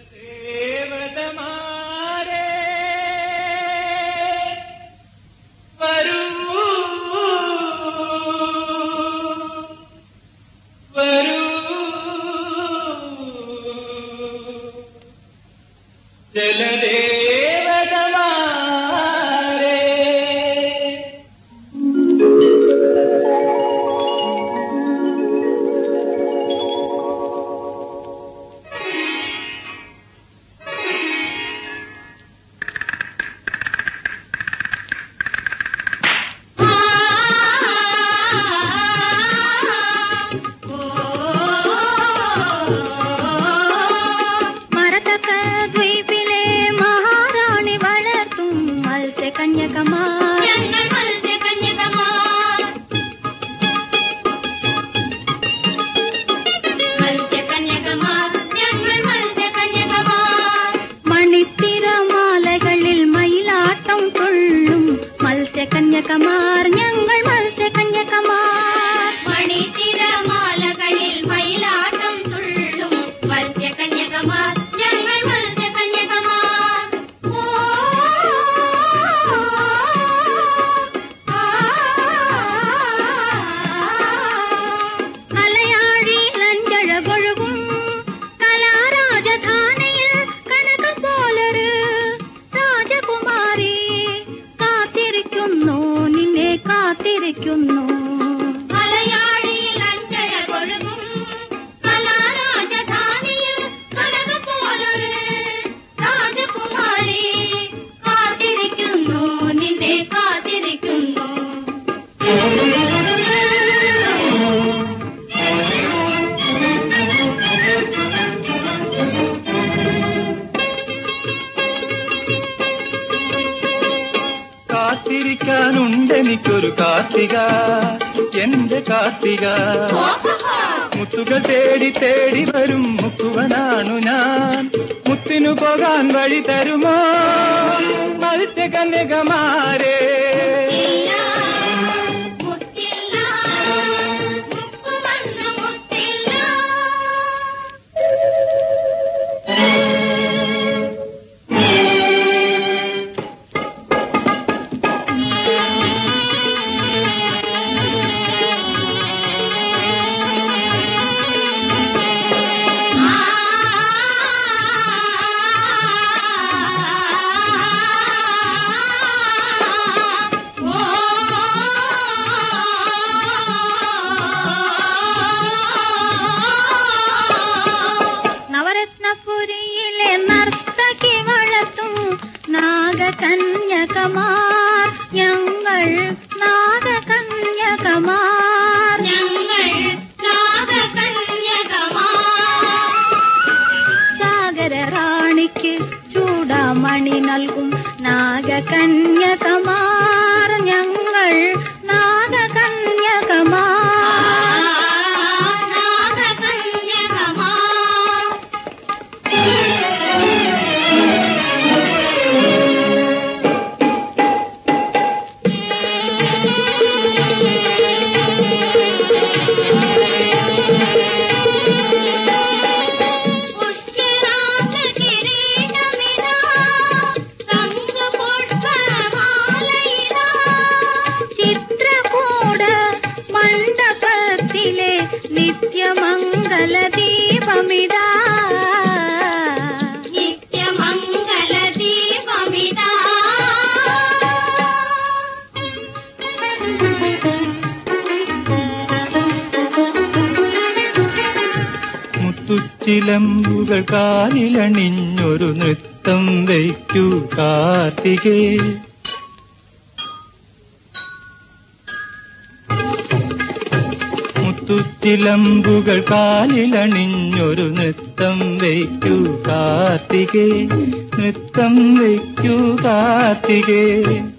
ദേവതമാരേ വരൂ വരൂ ജലദേവതമാരേ മരതക ദ്വീപിലെ മഹാറാണി വളർത്തും മത്സ്യകന്യകമാർ ഞങ്ങൾ മത്സ്യകന്യകമാർ മത്സ്യകന്യകമാർ ഞങ്ങൾ മത്സ്യകന്യകമാർ മണിത്തിരമാലകളിൽ മയിലാട്ടം കൊള്ളും മത്സ്യകന്യകമാർ ഞങ്ങൾ മത്സ്യകന്യകമാർ മണിത്തിരമാലകളിൽ മയിലാട്ടം തുള്ളും മത്സ്യകന്യകമാർ ഞങ്ങൾ മത്സ്യകന്യകമാർ കലയാഴി ലഞ്ചഴകൊഴുകും കലാരാജധാനിയിൽ കനകം പോലൊരു രാജകുമാരി കാത്തിരിക്കുന്നു നിന്നെ കാത്തിരിക്കുന്നു മലയാളിയിൽ അഞ്ചഴകൊഴുകും കലാരാജധാനിയിൽ കനകം പോലൊരു രാജകുമാരി കാത്തിരിക്കുന്നു നിന്നെ കാത്തിരിക്കുന്നു കാത്തിരിക്കാനുണ്ടെനിക്കൊരു കാർത്തിക എന്റെ കാർത്തിക മുത്തുകൾ തേടി തേടി വരും മുക്കുവനാണു ഞാൻ മുത്തിനു പോകാൻ വഴി തരുമോ മത്സ്യകന്യകമാരേ ഇല്ല മുത്തില്ല മുക്കുവന്ന് മുത്തില്ല നവരത്നപുരിയിലെ നർത്തകി വളർത്തും നാഗകന്യകമാർ ഞങ്ങൾ നാഗകന്യകമാർ ഞങ്ങൾ നാഗകന്യകമാർ സാഗര റാണിക്ക് ചൂടാമണി നൽകും നാഗകന്യകമാർ ഞങ്ങൾ നാഗകന്യകമാർ നാഗകന്യകമാർ പുഷ്യരാഗകിരീടമിതാ, തങ്കപുഷ്പമാലയിതാ. ചിത്രകൂട മണ്ഡപത്തിലെ നിത്യമംഗല ദീപമിതാ നിത്യമംഗലദീപമിതാ. മുത്തുച്ചിലമ്പുകൾ കാലിലണിഞ്ഞൊരു നൃത്തം വയ്ക്കൂ കാർത്തികേ മുത്തുച്ചിലമ്പുകൾ കാലിലണിഞ്ഞൊരു നൃത്തം വയ്ക്കൂ കാർത്തികേ നൃത്തം വയ്ക്കൂ കാർത്തികേ